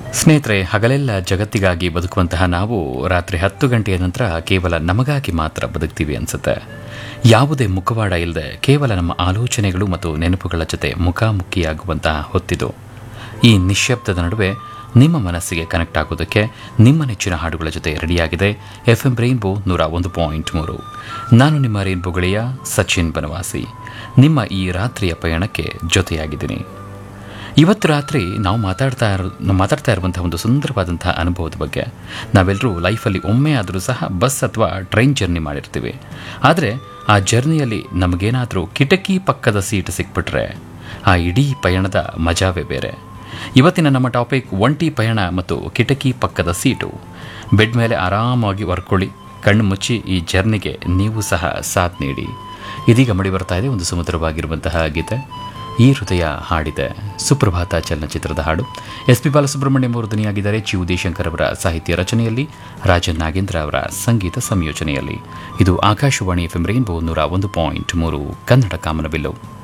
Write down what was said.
ಸ್ನೇಹಿತರೆ ಹಗಲೆಲ್ಲ ಜಗತ್ತಿಗಾಗಿ ಬದುಕುವಂತಹ ನಾವು ರಾತ್ರಿ ಹತ್ತು ಗಂಟೆಯ ನಂತರ ಕೇವಲ ನಮಗಾಗಿ ಮಾತ್ರ ಬದುಕ್ತೀವಿ ಅನ್ಸುತ್ತೆ ಯಾವುದೇ ಮುಖವಾಡ ಇಲ್ಲದೆ ಕೇವಲ ನಮ್ಮ ಆಲೋಚನೆಗಳು ಮತ್ತು ನೆನಪುಗಳ ಜೊತೆ ಮುಖಾಮುಖಿಯಾಗುವಂತಹ ಹೊತ್ತಿದು ಈ ನಿಶ್ಶಬ್ದದ ನಡುವೆ ನಿಮ್ಮ ಮನಸ್ಸಿಗೆ ಕನೆಕ್ಟ್ ಆಗೋದಕ್ಕೆ ನಿಮ್ಮ ನೆಚ್ಚಿನ ಹಾಡುಗಳ ಜೊತೆ ರೆಡಿಯಾಗಿದೆ ಎಫ್ ಎಂ ರೈನ್ಬೋ ನೂರ ಒಂದು ಪಾಯಿಂಟ್ ಮೂರು ನಾನು ನಿಮ್ಮ ರೈನ್ಬೋ ಗೆಳೆಯ ಸಚಿನ್ ಬನವಾಸಿ ನಿಮ್ಮ ಈ ರಾತ್ರಿಯ ಪಯಣಕ್ಕೆ ಜೊತೆಯಾಗಿದ್ದೀನಿ ಇವತ್ತು ರಾತ್ರಿ ನಾವು ಮಾತಾಡ್ತಾ ಇರೋ ನಾವು ಮಾತಾಡ್ತಾ ಇರುವಂತಹ ಒಂದು ಸುಂದರವಾದಂತಹ ಅನುಭವದ ಬಗ್ಗೆ ನಾವೆಲ್ಲರೂ ಲೈಫಲ್ಲಿ ಒಮ್ಮೆ ಆದರೂ ಸಹ ಬಸ್ ಅಥವಾ ಟ್ರೈನ್ ಜರ್ನಿ ಮಾಡಿರ್ತೀವಿ ಆದರೆ ಆ ಜರ್ನಿಯಲ್ಲಿ ನಮಗೇನಾದರೂ ಕಿಟಕಿ ಪಕ್ಕದ ಸೀಟ್ ಸಿಕ್ಬಿಟ್ರೆ ಆ ಇಡೀ ಪಯಣದ ಮಜಾವೇ ಬೇರೆ ಇವತ್ತಿನ ನಮ್ಮ ಟಾಪಿಕ್ ಒಂಟಿ ಪಯಣ ಮತ್ತು ಕಿಟಕಿ ಪಕ್ಕದ ಸೀಟು ಬೆಡ್ ಮೇಲೆ ಆರಾಮಾಗಿ ವರ್ಕೊಳ್ಳಿ ಕಣ್ಣು ಮುಚ್ಚಿ ಈ ಜರ್ನಿಗೆ ನೀವು ಸಹ ಸಾಥ್ ನೀಡಿ ಇದೀಗ ಮಡಿ ಬರ್ತಾ ಇದೆ ಒಂದು ಸುಮಧುರವಾಗಿರುವಂತಹ ಗೀತೆ ಈ ಹೃದಯ ಹಾಡಿದೆ ಸುಪ್ರಭಾತ ಚಲನಚಿತ್ರದ ಹಾಡು ಎಸ್ ಪಿ ಬಾಲಸುಬ್ರಹ್ಮಣ್ಯಂ ಅವರು ಧ್ವನಿಯಾಗಿದ್ದಾರೆ ಚಿ ಉದಯಶಂಕರ್ ಅವರ ಸಾಹಿತ್ಯ ರಚನೆಯಲ್ಲಿ ರಾಜನ್ ನಾಗೇಂದ್ರ ಅವರ ಸಂಗೀತ ಸಂಯೋಜನೆಯಲ್ಲಿ ಇದು ಆಕಾಶವಾಣಿ ಎಫ್ ಎಂ ರೈನ್ಬೋ ನೂರ ಒಂದು ಪಾಯಿಂಟ್ ಮೂರು ಕನ್ನಡ ಕಾಮನಬಿಲ್ಲು